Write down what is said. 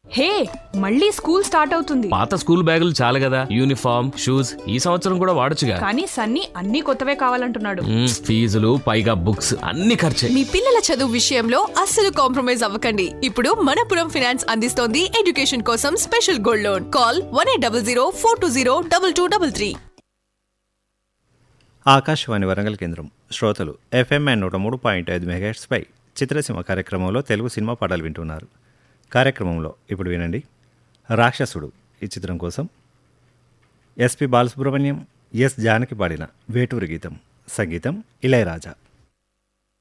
హే మళ్ళీ school start అవుతుంది పాత స్కూల్ బ్యాగులు చాలు కదా యూనిఫామ్ షూస్ ఈ సంవత్సరం కూడా వాడొచ్చుగా కానీ సన్నీ అన్ని కొత్తవే కావాలంటున్నాడు మ్మ్, ఫీజులు పైగా బుక్స్ అన్ని ఖర్చే మీ పిల్లల చదువు విషయంలో అస్సలు కాంప్రమైజ్ అవ్వకండి ఇప్పుడు మనపురం ఫినాన్స్ అందిస్తోంది ఎడ్యుకేషన్ కోసం special gold loan call one eight double zero four two zero double two double three Akashvani Warangal కేంద్రం శ్రోతలు ఎఫ్ఎంఐ నూట మూడు పాయింట్ ఐదు మెగాహెట్స్పై చిత్రసీమ కార్యక్రమంలో తెలుగు సినిమా పాటలు వింటున్నారు కార్యక్రమంలో ఇప్పుడు వినండి రాక్షసుడు ఈ చిత్రం కోసం ఎస్పి బాలసుబ్రహ్మణ్యం ఎస్ జానకి పాడిన వేటూరి గీతం సంగీతం ఇళయరాజా